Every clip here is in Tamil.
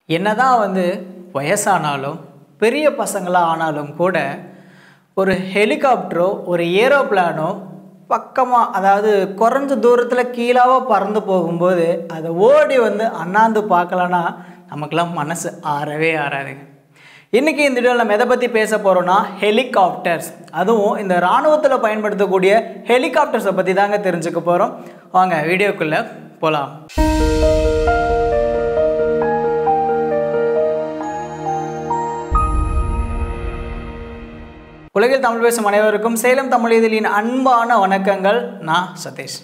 என்னதான் வந்து வயசானாலும் பெரிய பசங்களாக ஆனாலும் கூட ஒரு ஹெலிகாப்டரோ ஒரு ஏரோப்ளானோ பக்கமாக அதாவது குறைஞ்ச தூரத்தில் கீழாவ பறந்து போகும்போது அதை ஓடி வந்து அண்ணாந்து பார்க்கலன்னா நமக்கெல்லாம் மனசு ஆறவே ஆறாதுங்க இன்றைக்கி இந்த வீடியோவில் நம்ம எதை பற்றி பேச போகிறோம்னா ஹெலிகாப்டர்ஸ் அதுவும் இந்த இராணுவத்தில் பயன்படுத்தக்கூடிய ஹெலிகாப்டர்ஸை பற்றி தாங்க தெரிஞ்சுக்க போகிறோம் வாங்க வீடியோக்குள்ளே போகலாம் உலகில் தமிழ் பேசும் அனைவருக்கும் சேலம் தமிழ் இதழின் அன்பான வணக்கங்கள் நான் சதீஷ்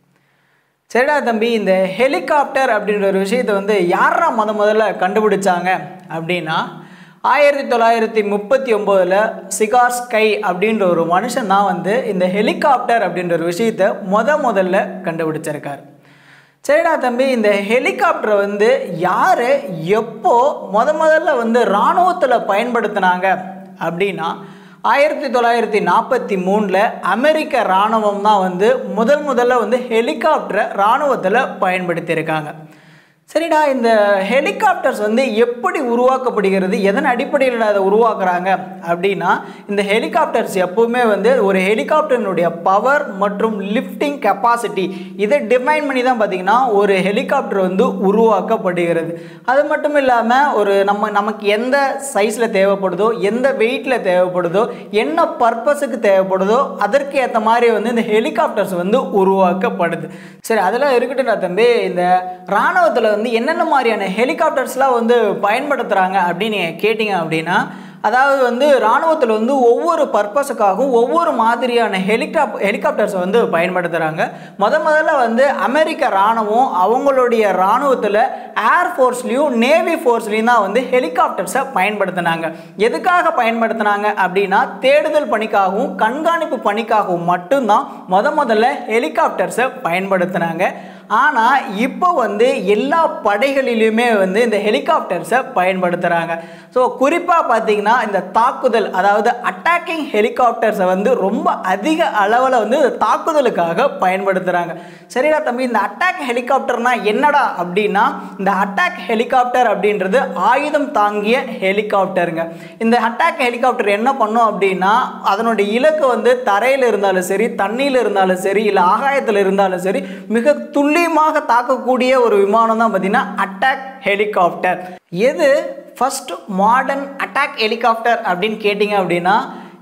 சரிடா தம்பி இந்த ஹெலிகாப்டர் அப்படின்ற ஒரு விஷயத்தை வந்து யாரா முத முதல்ல கண்டுபிடிச்சாங்க அப்படின்னா ஆயிரத்தி தொள்ளாயிரத்தி முப்பத்தி ஒம்போதில் சிகார் ஸ்கை அப்படின்ற ஒரு மனுஷன் தான் வந்து இந்த ஹெலிகாப்டர் அப்படின்ற ஒரு விஷயத்தை முத முதல்ல கண்டுபிடிச்சிருக்காரு சரிடா தம்பி இந்த ஹெலிகாப்டரை வந்து யார் எப்போ முத முதல்ல வந்து இராணுவத்தில் பயன்படுத்தினாங்க அப்படின்னா ஆயிரத்தி தொள்ளாயிரத்தி நாற்பத்தி மூணில் அமெரிக்க இராணுவம் தான் வந்து முதல் முதல்ல வந்து ஹெலிகாப்டரை இராணுவத்தில் பயன்படுத்தியிருக்காங்க சரிடா இந்த ஹெலிகாப்டர்ஸ் வந்து எப்படி உருவாக்கப்படுகிறது எதன் அடிப்படையில் அதை உருவாக்குறாங்க அப்படின்னா இந்த ஹெலிகாப்டர்ஸ் எப்பவுமே வந்து ஒரு ஹெலிகாப்டரினுடைய பவர் மற்றும் லிஃப்டிங் கெப்பாசிட்டி இதை டிஃபைன் பண்ணி தான் பார்த்திங்கன்னா ஒரு ஹெலிகாப்டர் வந்து உருவாக்கப்படுகிறது அது மட்டும் இல்லாமல் ஒரு நம்ம நமக்கு எந்த சைஸில் தேவைப்படுதோ எந்த வெயிட்டில் தேவைப்படுதோ என்ன பர்பஸுக்கு தேவைப்படுதோ அதற்கு ஏற்ற மாதிரி வந்து இந்த ஹெலிகாப்டர்ஸ் வந்து உருவாக்கப்படுது சரி அதெல்லாம் இருக்கட்டும் தம்பி இந்த இராணுவத்தில் வந்து என்னென்ன மாதிரியான ஹெலிகாப்டர்ஸ்லாம் வந்து பயன்படுத்துகிறாங்க அப்படின்னு கேட்டிங்க அப்படின்னா அதாவது வந்து இராணுவத்தில் வந்து ஒவ்வொரு பர்பஸுக்காகவும் ஒவ்வொரு மாதிரியான ஹெலிகாப் ஹெலிகாப்டர்ஸை வந்து பயன்படுத்துகிறாங்க முத முதல்ல வந்து அமெரிக்க இராணுவம் அவங்களுடைய இராணுவத்தில் ஏர் ஃபோர்ஸ்லேயும் நேவி ஃபோர்ஸ்லேயும் தான் வந்து ஹெலிகாப்டர்ஸை பயன்படுத்தினாங்க எதுக்காக பயன்படுத்தினாங்க அப்படின்னா தேடுதல் பணிக்காகவும் கண்காணிப்பு பணிக்காகவும் மட்டும்தான் முத முதல்ல ஹெலிகாப்டர்ஸை பயன்படுத்தினாங்க ஆனால் இப்போ வந்து எல்லா படைகளிலுமே வந்து இந்த ஹெலிகாப்டர்ஸை பயன்படுத்துகிறாங்க ஸோ குறிப்பாக பார்த்தீங்கன்னா இந்த தாக்குதல் அதாவது அட்டாக்கிங் ஹெலிகாப்டர்ஸை வந்து ரொம்ப அதிக அளவில் வந்து தாக்குதலுக்காக பயன்படுத்துகிறாங்க சரிடா தம்பி இந்த அட்டாக் ஹெலிகாப்டர்னா என்னடா அப்படின்னா இந்த அட்டாக் ஹெலிகாப்டர் அப்படின்றது ஆயுதம் தாங்கிய ஹெலிகாப்டருங்க இந்த அட்டாக் ஹெலிகாப்டர் என்ன பண்ணும் அப்படின்னா அதனுடைய இலக்கு வந்து தரையில் இருந்தாலும் சரி தண்ணியில் இருந்தாலும் சரி இல்லை ஆகாயத்தில் இருந்தாலும் சரி மிக துல்லியமாக தாக்கக்கூடிய ஒரு விமானம் தான் பார்த்தீங்கன்னா அட்டாக் ஹெலிகாப்டர் எது ஃபஸ்ட் மாடர்ன் அட்டாக் ஹெலிகாப்டர் அப்படின்னு கேட்டிங்க அப்படின்னா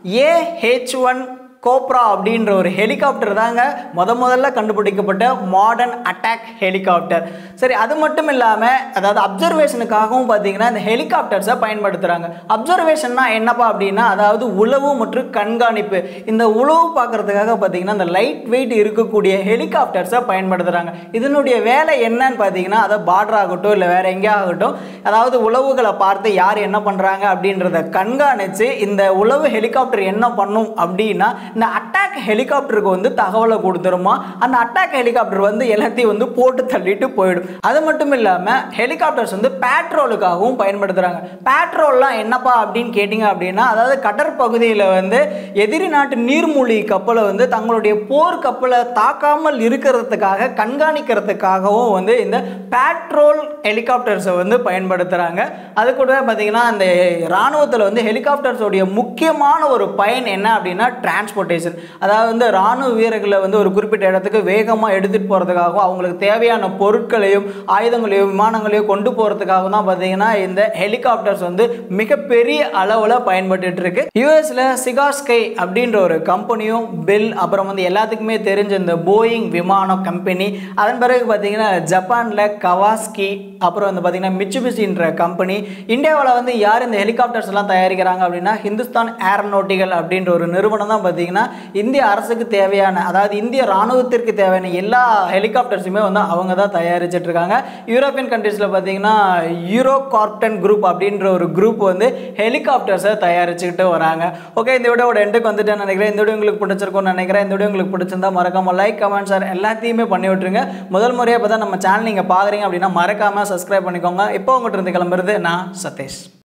ஏஹெச் ஒன் கோப்ரா அப்படின்ற ஒரு ஹெலிகாப்டர் தாங்க முத முதல்ல கண்டுபிடிக்கப்பட்ட மாடர்ன் அட்டாக் ஹெலிகாப்டர் சரி அது மட்டும் இல்லாமல் அதாவது அப்சர்வேஷனுக்காகவும் பார்த்தீங்கன்னா இந்த ஹெலிகாப்டர்ஸை பயன்படுத்துகிறாங்க அப்சர்வேஷன்னா என்னப்பா அப்படின்னா அதாவது உளவு மற்றும் கண்காணிப்பு இந்த உளவு பார்க்குறதுக்காக பார்த்தீங்கன்னா இந்த லைட் வெயிட் இருக்கக்கூடிய ஹெலிகாப்டர்ஸை பயன்படுத்துகிறாங்க இதனுடைய வேலை என்னன்னு பார்த்தீங்கன்னா அதை பார்டர் ஆகட்டும் இல்லை வேறு எங்கேயா ஆகட்டும் அதாவது உளவுகளை பார்த்து யார் என்ன பண்ணுறாங்க அப்படின்றத கண்காணித்து இந்த உளவு ஹெலிகாப்டர் என்ன பண்ணும் அப்படின்னா இந்த அட்டாக் ஹெலிகாப்டருக்கு வந்து தகவலை கொடுத்துருமா அந்த அட்டாக் ஹெலிகாப்டர் வந்து எல்லாத்தையும் வந்து போட்டு தள்ளிட்டு போயிடும் அது மட்டும் இல்லாமல் ஹெலிகாப்டர்ஸ் வந்து பேட்ரோலுக்காகவும் பயன்படுத்துகிறாங்க பேட்ரோல்லாம் என்னப்பா அப்படின்னு கேட்டிங்க அப்படின்னா அதாவது கடற்பகுதியில் வந்து எதிரி நாட்டு நீர்மூழ்கி கப்பலை வந்து தங்களுடைய போர் கப்பலை தாக்காமல் இருக்கிறதுக்காக கண்காணிக்கிறதுக்காகவும் வந்து இந்த பேட்ரோல் ஹெலிகாப்டர்ஸை வந்து பயன்படுத்துகிறாங்க அது கூட பார்த்தீங்கன்னா இந்த இராணுவத்தில் வந்து ஹெலிகாப்டர்ஸோடைய முக்கியமான ஒரு பயன் என்ன அப்படின்னா டிரான்ஸ்போர்ட் டிரான்ஸ்போர்ட்டேஷன் அதாவது வந்து இராணுவ வீரர்களை வந்து ஒரு குறிப்பிட்ட இடத்துக்கு வேகமாக எடுத்துகிட்டு போகிறதுக்காகவும் அவங்களுக்கு தேவையான பொருட்களையும் ஆயுதங்களையும் விமானங்களையும் கொண்டு போகிறதுக்காகவும் தான் பார்த்தீங்கன்னா இந்த ஹெலிகாப்டர்ஸ் வந்து மிகப்பெரிய அளவில் பயன்பட்டு இருக்கு யூஎஸில் சிகார் ஸ்கை அப்படின்ற ஒரு கம்பெனியும் பெல் அப்புறம் வந்து எல்லாத்துக்குமே தெரிஞ்ச இந்த போயிங் விமான கம்பெனி அதன் பிறகு பார்த்தீங்கன்னா ஜப்பானில் கவாஸ்கி அப்புறம் வந்து பார்த்தீங்கன்னா மிச்சுபிசின்ற கம்பெனி இந்தியாவில் வந்து யார் இந்த ஹெலிகாப்டர்ஸ் எல்லாம் தயாரிக்கிறாங்க அப்படின்னா ஹிந்துஸ்தான் ஏரோநாட்டிக்கல் அப்படின்ற ஒரு நிறுவனம் தான் பார்த்தீங்கன்னா இந்திய அரசுக்கு தேவையான அதாவது இந்திய ராணுவத்திற்கு தேவையான எல்லா ஹெலிகாப்டர்ஸுமே வந்து அவங்க தான் தயாரிச்சிட்டு இருக்காங்க யூரோப்பியன் கண்ட்ரீஸில் பார்த்தீங்கன்னா யூரோ கார்ப்டன் குரூப் அப்படின்ற ஒரு குரூப் வந்து ஹெலிகாப்டர்ஸை தயாரிச்சுக்கிட்டு வராங்க ஓகே இந்த வீடியோட எண்டுக்கு வந்துட்டேன்னு நினைக்கிறேன் இந்த வீடியோ உங்களுக்கு பிடிச்சிருக்கும்னு நினைக்கிறேன் இந்த வீடியோ உங்களுக்கு பிடிச்சிருந்தா மறக்காம லைக் கமெண்ட் ஷேர் எல்லாத்தையுமே பண்ணி விட்டுருங்க முதல் முறையாக இப்போ தான் நம்ம சேனல் நீங்கள் பார்க்குறீங்க அப்படின்னா மறக்காமல் சப்ஸ்கிரைப் பண்ணிக்கோங்க இப்போ உங்கள்கிட்ட இருந்து கிளம்புறது நான் சதீஷ்